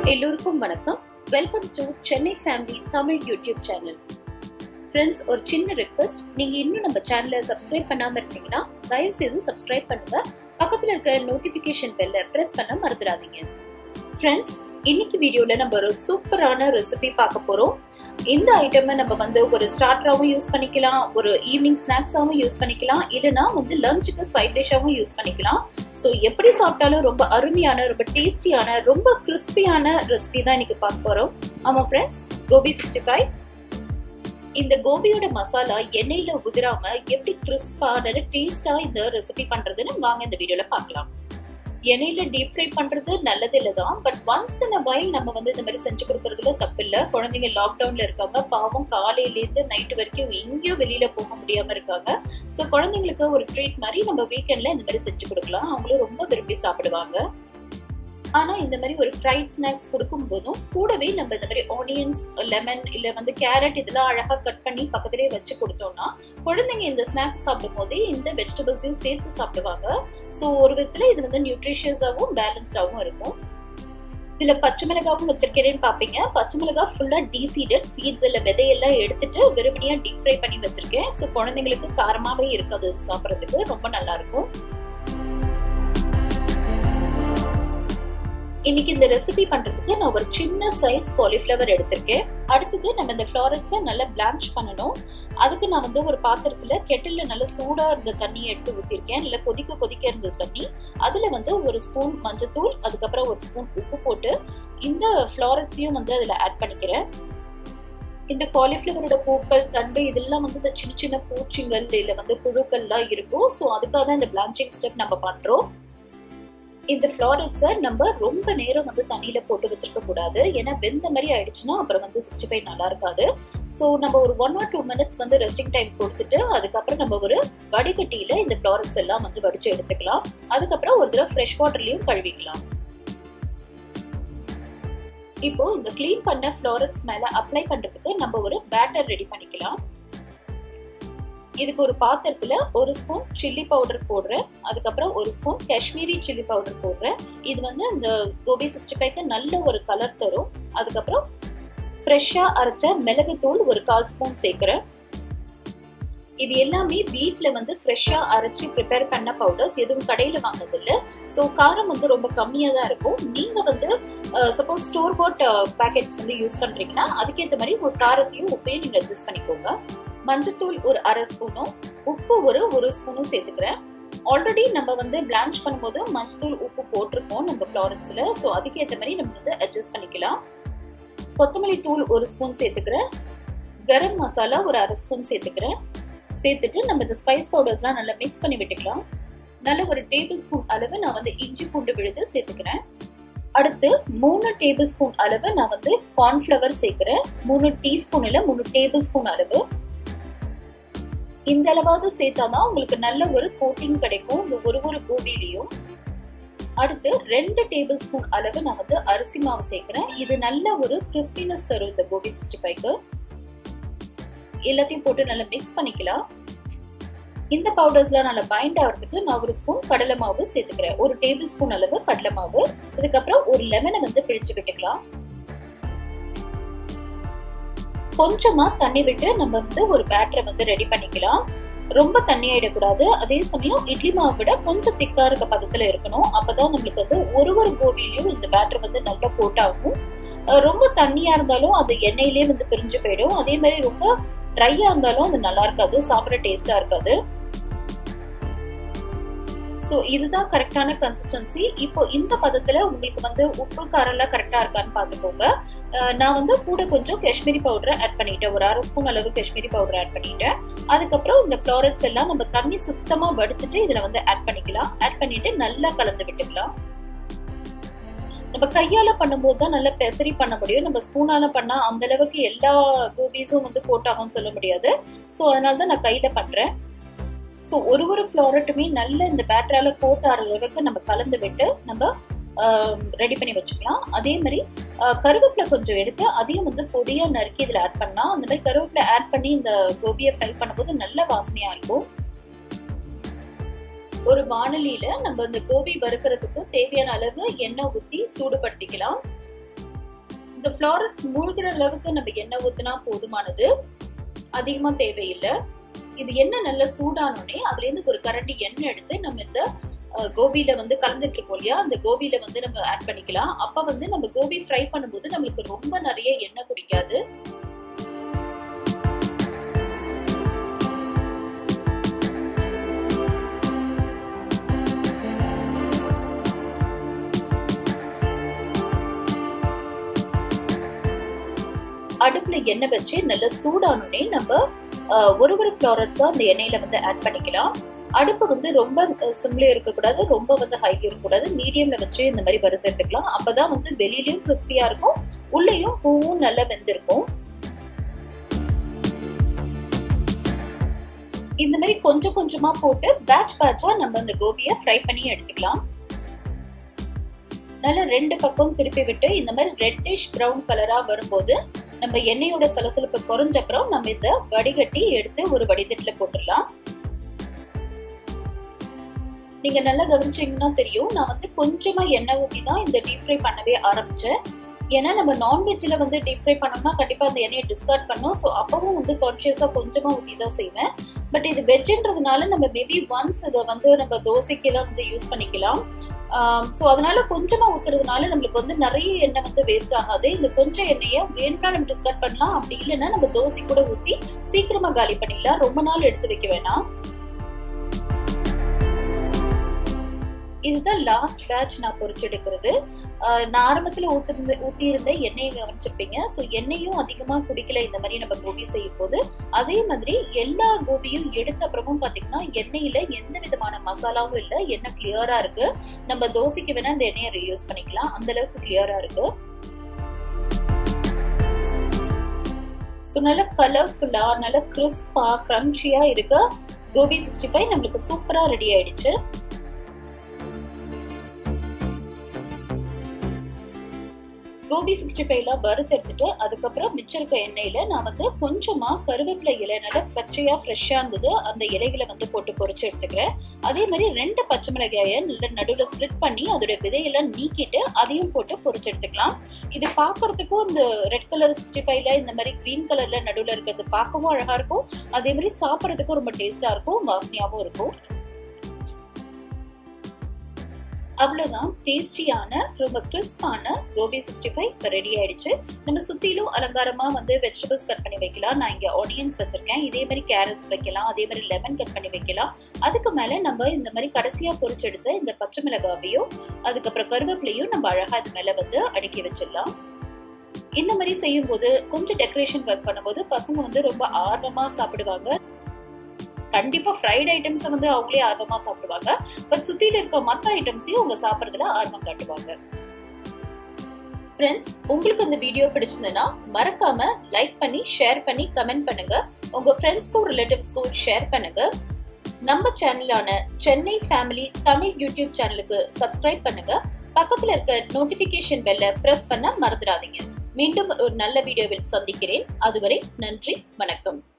எல்லோருக்கும் வணக்கம் welcome to Chennai family Tamil YouTube channel friends ஒரு சின்ன ரெக்வஸ்ட் நீங்க இன்னும் நம்ம சேனலை சப்ஸ்கிரைப் பண்ணாம இருந்தீங்கன்னா தயவு செய்து சப்ஸ்கிரைப் பண்ணுங்க பக்கத்துல இருக்க நோட்டிபிகேஷன் பெல்ல பிரஸ் பண்ண மறந்துடாதீங்க ஃப்ரெண்ட்ஸ் இன்னைக்கு வீடியோல நம்ம ஒரு சூப்பரான ரெசிபி பார்க்க போறோம் இந்த ஐட்டமை நம்ம வந்து ஒரு ஸ்டார்டராகவும் யூஸ் பண்ணிக்கலாம் ஒரு ஈவினிங் ஸ்நாக்ஸாகவும் யூஸ் பண்ணிக்கலாம் இல்லைன்னா வந்து லஞ்சுக்கு சைட் டிஷ்ஷாகவும் யூஸ் பண்ணிக்கலாம் ஸோ எப்படி சாப்பிட்டாலும் ரொம்ப அருமையான ரொம்ப டேஸ்டியான ரொம்ப கிறிஸ்பியான ரெசிபி தான் இன்னைக்கு பார்க்க போறோம் ஆமா ஃப்ரெண்ட்ஸ் கோபி சிக்ஸ்டி ஃபைவ் இந்த கோபியோட மசாலா எண்ணெயில உதிராம எப்படி கிறிஸ்பா நல்ல டேஸ்டா இந்த ரெசிபி பண்றதுன்னு வாங்க இந்த வீடியோல பார்க்கலாம் எண்ணெயில டீப் ஃப்ரை பண்றது நல்லது இல்லை தான் but once in a while நம்ம வந்து இந்த மாதிரி செஞ்சு கொடுக்கறதுல தப்பு இல்லை குழந்தைங்க லாக்டவுன்ல இருக்காங்க பாவம் காலையிலேருந்து நைட்டு வரைக்கும் எங்கேயும் வெளியில போக முடியாம இருக்காங்க ஸோ குழந்தைங்களுக்கு ஒரு ட்ரீட் மாதிரி நம்ம வீக்கெண்ட்ல இந்த மாதிரி செஞ்சு கொடுக்கலாம் அவங்களும் ரொம்ப விரும்பி சாப்பிடுவாங்க ஆனா இந்த மாதிரி ஒரு ஃப்ரைட் ஸ்நாக்ஸ் கொடுக்கும் போதும் கூடவே நம்ம இந்த மாதிரி ஆனியன்ஸ் லெமன் இல்ல வந்து கேரட் இதெல்லாம் அழகா கட் பண்ணி பக்கத்திலே வச்சு கொடுத்தோம்னா குழந்தைங்க இந்த ஸ்நாக்ஸ் சாப்பிடும் போதே இந்த வெஜிடபிள்ஸையும் சேர்த்து சாப்பிடுவாங்க ஸோ ஒரு விதத்துல இது வந்து நியூட்ரிஷியஸாகவும் பேலன்ஸ்டாகவும் இருக்கும் இதுல பச்சை மிளகாவும் வச்சிருக்கேன்னு பாப்பீங்க பச்சை மிளகா ஃபுல்லா டீசீடட் சீட்ஸ் இல்ல விதையெல்லாம் எடுத்துட்டு வெறுமனையா டீப் ஃப்ரை பண்ணி வச்சிருக்கேன் ஸோ குழந்தைங்களுக்கு காரமாவே இருக்காது சாப்பிட்றதுக்கு ரொம்ப நல்லா இருக்கும் இன்னைக்கு இந்த ரெசிபி பண்றதுக்கு நான் ஒரு சின்ன சைஸ் காலிஃப்ளவர் எடுத்திருக்கேன் அடுத்தது நம்ம இந்த ஃப்ளாரட்ஸை நல்லா பிளான்ச் பண்ணணும் அதுக்கு நான் வந்து ஒரு பாத்திரத்துல கெட்டில்ல நல்ல சூடா இருந்த தண்ணியை எடுத்து ஊத்திருக்கேன் நல்லா கொதிக்க கொதிக்க இருந்த தண்ணி அதுல வந்து ஒரு ஸ்பூன் மஞ்சத்தூள் அதுக்கப்புறம் ஒரு ஸ்பூன் உப்பு போட்டு இந்த ஃப்ளாரட்ஸையும் வந்து அதுல ஆட் பண்ணிக்கிறேன் இந்த காலிஃப்ளவரோட பூக்கள் தண்டு இதெல்லாம் வந்து இந்த சின்ன சின்ன பூச்சிங்கள் இல்ல வந்து புழுக்கள்லாம் இருக்கும் ஸோ அதுக்காக தான் இந்த பிளான்ச்சிங் ஸ்டெப் நம்ம பண்றோம் இந்த ஃப்ளாரட்ஸை நம்ம ரொம்ப நேரம் வந்து தண்ணியில போட்டு வச்சிருக்க கூடாது ஏன்னா வெந்த மாதிரி ஆயிடுச்சுன்னா அப்புறம் வந்து சிக்ஸ்டி ஃபைவ் நல்லா இருக்காது ஸோ நம்ம ஒரு ஒன் ஆர் டூ மினிட்ஸ் வந்து ரெஸ்டிங் டைம் கொடுத்துட்டு அதுக்கப்புறம் நம்ம ஒரு வடிகட்டியில இந்த ஃப்ளாரட்ஸ் எல்லாம் வந்து வடிச்சு எடுத்துக்கலாம் அதுக்கப்புறம் ஒரு தடவை ஃப்ரெஷ் வாட்டர்லயும் கழுவிக்கலாம் இப்போ இந்த கிளீன் பண்ண ஃப்ளாரட்ஸ் மேல அப்ளை பண்றதுக்கு நம்ம ஒரு பேட்டர் ரெடி பண்ணிக்கலாம் இதுக்கு ஒரு பாத்திரத்துல ஒரு ஸ்பூன் சில்லி பவுடர் போடுறேன் அதுக்கப்புறம் ஒரு ஸ்பூன் காஷ்மீரி சில்லி பவுடர் போடுறேன் இது வந்து இந்த கோபி சிக்ஸ்டி ஃபைவ்க்கு நல்ல ஒரு கலர் தரும் அதுக்கப்புறம் ஃப்ரெஷ்ஷா அரைச்ச மிளகுத்தூள் ஒரு கால் ஸ்பூன் சேர்க்கிறேன் இது எல்லாமே வீட்ல வந்து ஃப்ரெஷ்ஷா அரைச்சி ப்ரிப்பேர் பண்ண பவுடர்ஸ் எதுவும் கடையில வாங்குறது இல்லை ஸோ காரம் வந்து ரொம்ப கம்மியாக தான் இருக்கும் நீங்க வந்து சப்போஸ் ஸ்டோர் போட் பேக்கெட்ஸ் வந்து யூஸ் பண்றீங்கன்னா அதுக்கேற்ற மாதிரி ஒரு காரத்தையும் உப்பையும் நீங்க அட்ஜஸ்ட் பண்ணிக்கோங்க மஞ்சத்தூள் ஒரு அரை ஸ்பூனும் உப்பு ஒரு ஒரு ஸ்பூனும் சேர்த்துக்கிறேன் ஆல்ரெடி நம்ம வந்து பிளான்ச் பண்ணும்போது மஞ்சத்தூள் உப்பு போட்டிருக்கோம் நம்ம ஃப்ளாரன்ஸ்ல ஸோ அதுக்கு ஏற்ற மாதிரி நம்ம வந்து அட்ஜஸ்ட் பண்ணிக்கலாம் கொத்தமல்லி தூள் ஒரு ஸ்பூன் சேர்த்துக்கிறேன் கரம் மசாலா ஒரு அரை ஸ்பூன் சேர்த்துக்கிறேன் சேர்த்துட்டு நம்ம இந்த ஸ்பைஸ் பவுடர்ஸ்லாம் நல்லா மிக்ஸ் பண்ணி விட்டுக்கலாம் நல்ல ஒரு டேபிள் ஸ்பூன் அளவு நான் வந்து இஞ்சி பூண்டு விழுது சேர்த்துக்கிறேன் அடுத்து மூணு டேபிள் ஸ்பூன் அளவு நான் வந்து கார்ன்ஃப்ளவர் சேர்க்கிறேன் மூணு டீஸ்பூன் இல்லை மூணு டேபிள் ஸ்பூன் அளவு இந்த அளவாவது சேர்த்தாதான் உங்களுக்கு நல்ல ஒரு கோட்டிங் கிடைக்கும் இந்த ஒரு ஒரு கோபிலையும் அடுத்து ரெண்டு டேபிள் ஸ்பூன் அளவு நான் வந்து அரிசி மாவு சேர்க்கிறேன் இது நல்ல ஒரு கிறிஸ்பினஸ் தரும் இந்த கோபி சிக்ஸ்டி ஃபைவ்க்கு எல்லாத்தையும் போட்டு நல்லா மிக்ஸ் பண்ணிக்கலாம் இந்த பவுடர்ஸ்லாம் நல்லா பைண்ட் ஆகிறதுக்கு நான் ஒரு ஸ்பூன் கடலை மாவு சேர்த்துக்கிறேன் ஒரு டேபிள் ஸ்பூன் அளவு கடலை மாவு இதுக்கப்புறம் ஒரு லெமனை வந்து பிழிச்சு விட்டுக்கலாம் கொஞ்சமா தண்ணி விட்டு நம்ம வந்து ஒரு பேட்டரை வந்து ரெடி பண்ணிக்கலாம் ரொம்ப தண்ணி ஆயிடக்கூடாது அதே சமயம் இட்லி மாவை விட கொஞ்சம் திக்கா இருக்க பதத்துல இருக்கணும் அப்பதான் நம்மளுக்கு வந்து ஒரு ஒரு கோபிலையும் இந்த பேட்டர் வந்து நல்லா கோட் ஆகும் ரொம்ப தண்ணியா இருந்தாலும் அது எண்ணெயிலே வந்து பிரிஞ்சு போயிடும் அதே மாதிரி ரொம்ப ட்ரையா இருந்தாலும் அது நல்லா இருக்காது சாப்பிட டேஸ்டா இருக்காது ஸோ இதுதான் கரெக்டான கன்சிஸ்டன்சி இப்போ இந்த பதத்துல உங்களுக்கு வந்து உப்பு காரெல்லாம் கரெக்டா இருக்கான்னு பார்த்துக்கோங்க நான் வந்து கூட கொஞ்சம் காஷ்மீரி பவுடரை ஆட் பண்ணிட்டேன் ஒரு அரை ஸ்பூன் அளவு காஷ்மீரி பவுடர் ஆட் பண்ணிட்டேன் அதுக்கப்புறம் இந்த ஃப்ளாரட்ஸ் எல்லாம் நம்ம தண்ணி சுத்தமா வடிச்சிட்டு இதுல வந்து ஆட் பண்ணிக்கலாம் ஆட் பண்ணிட்டு நல்லா கலந்து விட்டுக்கலாம் நம்ம கையால பண்ணும்போது தான் நல்லா பெசரி பண்ண முடியும் நம்ம ஸ்பூனால பண்ணா அந்த அளவுக்கு எல்லா கோபிஸும் வந்து போட்டாகும்னு சொல்ல முடியாது ஸோ அதனால தான் நான் கையில பண்றேன் ஸோ ஒரு ஒரு ஃப்ளாரட்டுமே நல்ல இந்த பேட்டரால கோட் ஆகிற அளவுக்கு நம்ம கலந்து விட்டு நம்ம ரெடி பண்ணி வச்சுக்கலாம் அதே மாதிரி கருவேப்பிலை கொஞ்சம் எடுத்து அதையும் வந்து பொடியா நறுக்கி இதில் ஆட் பண்ணா அந்த மாதிரி கருவேப்பிலை ஆட் பண்ணி இந்த கோபியை ஃப்ரை பண்ணும்போது நல்ல வாசனையா இருக்கும் ஒரு வானலியில நம்ம இந்த கோபி வறுக்கிறதுக்கு தேவையான அளவு எண்ணெய் ஊற்றி சூடுபடுத்திக்கலாம் இந்த ஃப்ளாரன்ஸ் மூழ்கிற அளவுக்கு நம்ம எண்ணெய் ஊத்துனா போதுமானது அதிகமா தேவையில்லை இது எண்ணெய் நல்லா சூடானோடனே அதுல இருந்து ஒரு கரண்டி எண்ணெய் எடுத்து நம்ம இந்த கோபியில வந்து கலந்துட்டு இருக்கோம் இல்லையா அந்த கோபியில வந்து நம்ம ஆட் பண்ணிக்கலாம் அப்ப வந்து நம்ம கோபி ஃப்ரை பண்ணும்போது நம்மளுக்கு ரொம்ப நிறைய எண்ணெய் குடிக்காது அடுப்புல எண்ணெய் வச்சு நல்லா சூடானோடனே நம்ம ஒரு ஒரு ஃப்ளாரன்ஸா அந்த எண்ணெயில வந்து ஆட் பண்ணிக்கலாம் அடுப்பு வந்து ரொம்ப சிம்ல இருக்கக்கூடாது ரொம்ப வந்து ஹை இருக்கக்கூடாது மீடியம்ல வச்சு இந்த மாதிரி வறுத்து எடுத்துக்கலாம் அப்பதான் வந்து வெளியிலயும் கிறிஸ்பியா இருக்கும் உள்ளேயும் பூவும் நல்லா வெந்திருக்கும் இந்த மாதிரி கொஞ்சம் கொஞ்சமா போட்டு பேட்ச் பேட்சா நம்ம அந்த கோபியை ஃப்ரை பண்ணி எடுத்துக்கலாம் நல்லா ரெண்டு பக்கம் திருப்பி விட்டு இந்த மாதிரி ரெட்டிஷ் ப்ரௌன் கலரா வரும்போது நம்ம எண்ணெயோட சலசலப்பு குறைஞ்ச அப்புறம் நம்ம இத வடிகட்டி எடுத்து ஒரு வடிதட்டுல போட்டுடலாம் நீங்க நல்லா கவனிச்சீங்கன்னா தெரியும் நான் வந்து கொஞ்சமா எண்ணெய் ஊத்தி தான் இந்த டீப் ஃப்ரை பண்ணவே ஆரம்பிச்சேன் ஏன்னா நம்ம நான்வெஜ்ல வந்து டீப் ஃப்ரை பண்ணோம்னா கண்டிப்பா அந்த எண்ணெயை டிஸ்கார்ட் பண்ணும் ஸோ அப்பவும் வந்து கான்சியஸா கொஞ்சமா ஊத்தி தான் செய்வேன் பட் இது வெஜ்ன்றதுனால நம்ம மேபி ஒன்ஸ் இதை வந்து நம்ம தோசைக்கெல்லாம் வந்து யூஸ் பண்ணிக்கலாம் ஸோ அதனால கொஞ்சமா ஊத்துறதுனால நம்மளுக்கு வந்து நிறைய எண்ணெய் வந்து வேஸ்ட் ஆகாது இந்த கொஞ்சம் எண்ணெயை வேணும்னா நம்ம டிஸ்கார்ட் பண்ணலாம் அப்படி இல்லைன்னா நம்ம தோசை கூட ஊத்தி சீக்கிரமா காலி பண்ணிடலாம் ரொம்ப நாள் எடுத்து வைக்க வேணாம் இதுதான் லாஸ்ட் பேட்ச் நான் பொறிச்சு எடுக்கிறது நான் ஆரம்பத்துல ஊத்திருந்த ஊத்தி இருந்த எண்ணெயை கவனிச்சிருப்பீங்க ஸோ எண்ணெயும் அதிகமா குடிக்கல இந்த மாதிரி நம்ம கோபி செய்யும் போது அதே மாதிரி எல்லா கோபியும் எடுத்த அப்புறமும் பாத்தீங்கன்னா எண்ணெயில எந்த விதமான மசாலாவும் இல்லை எண்ணெய் கிளியரா இருக்கு நம்ம தோசைக்கு வேணா இந்த எண்ணெயை ரீயூஸ் பண்ணிக்கலாம் அந்த அளவுக்கு கிளியரா இருக்கு ஸோ நல்ல கலர்ஃபுல்லா நல்ல கிறிஸ்பா கிரன்ச்சியா இருக்க கோபி சிக்ஸ்டி ஃபைவ் நம்மளுக்கு சூப்பரா ரெடி ஆயிடுச்சு கோபி சிக்ஸ்டி ஃபைவ்ல வறுத்து எடுத்துட்டு அதுக்கப்புறம் மிச்சம் இருக்க எண்ணெயில நான் வந்து கொஞ்சமா கருவேப்பிலை இலை நல்லா பச்சையா ஃப்ரெஷ்ஷா இருந்தது அந்த இலைகளை வந்து போட்டு பொறிச்சு எடுத்துக்கிறேன் அதே மாதிரி ரெண்டு பச்சை மிளகாய நல்ல நடுவில் ஸ்லிட் பண்ணி அதோட விதையெல்லாம் நீக்கிட்டு அதையும் போட்டு பொறிச்சு எடுத்துக்கலாம் இது பார்க்கறதுக்கும் இந்த ரெட் கலர் சிக்ஸ்டி ஃபைவ்ல இந்த மாதிரி கிரீன் கலர்ல நடுவில் இருக்கிறது பார்க்கவும் அழகா இருக்கும் அதே மாதிரி சாப்பிட்றதுக்கும் ரொம்ப டேஸ்டா இருக்கும் வாசனையாவும் இருக்கும் அவ்வளவுதான் டேஸ்டியான ரொம்ப கிறிஸ்பான கோபி சிக்ஸ்டி ஃபைவ் இப்போ ரெடி ஆயிடுச்சு நம்ம சுத்திலும் அலங்காரமா வந்து வெஜிடபிள்ஸ் கட் பண்ணி வைக்கலாம் நான் இங்க ஆனியன்ஸ் வச்சிருக்கேன் இதே மாதிரி கேரட்ஸ் வைக்கலாம் அதே மாதிரி லெமன் கட் பண்ணி வைக்கலாம் அதுக்கு மேல நம்ம இந்த மாதிரி கடைசியா பொறிச்செடுத்த இந்த பச்சை மிளகாவையும் அதுக்கப்புறம் கருவேப்பிலையும் நம்ம அழகா இது மேல வந்து அடுக்கி வச்சிடலாம் இந்த மாதிரி செய்யும் போது கொஞ்சம் டெக்கரேஷன் ஒர்க் பண்ணும்போது பசங்க வந்து ரொம்ப ஆர்வமா சாப்பிடுவாங்க கண்டிப்பா ஃப்ரைட் ஐட்டம்ஸ் வந்து அவங்களே ஆர்வமா சாப்பிடுவாங்க பட் சுத்தில இருக்க மத்த ஐட்டம்ஸையும் அவங்க சாப்பிடுறதுல ஆர்வம் காட்டுவாங்க ஃப்ரெண்ட்ஸ் உங்களுக்கு இந்த வீடியோ பிடிச்சிருந்ததுன்னா மறக்காம லைக் பண்ணி ஷேர் பண்ணி கமெண்ட் பண்ணுங்க உங்க ஃப்ரெண்ட்ஸ்க்கும் ரிலேட்டிவ்ஸ்க்கும் ஷேர் பண்ணுங்க நம்ம சேனலான சென்னை ஃபேமிலி தமிழ் யூடியூப் சேனலுக்கு சப்ஸ்கிரைப் பண்ணுங்க பக்கத்துல இருக்க நோட்டிபிகேஷன் பெல்ல பிரஸ் பண்ண மறந்துடாதீங்க மீண்டும் ஒரு நல்ல வீடியோவில் சந்திக்கிறேன் அதுவரை நன்றி வணக்கம்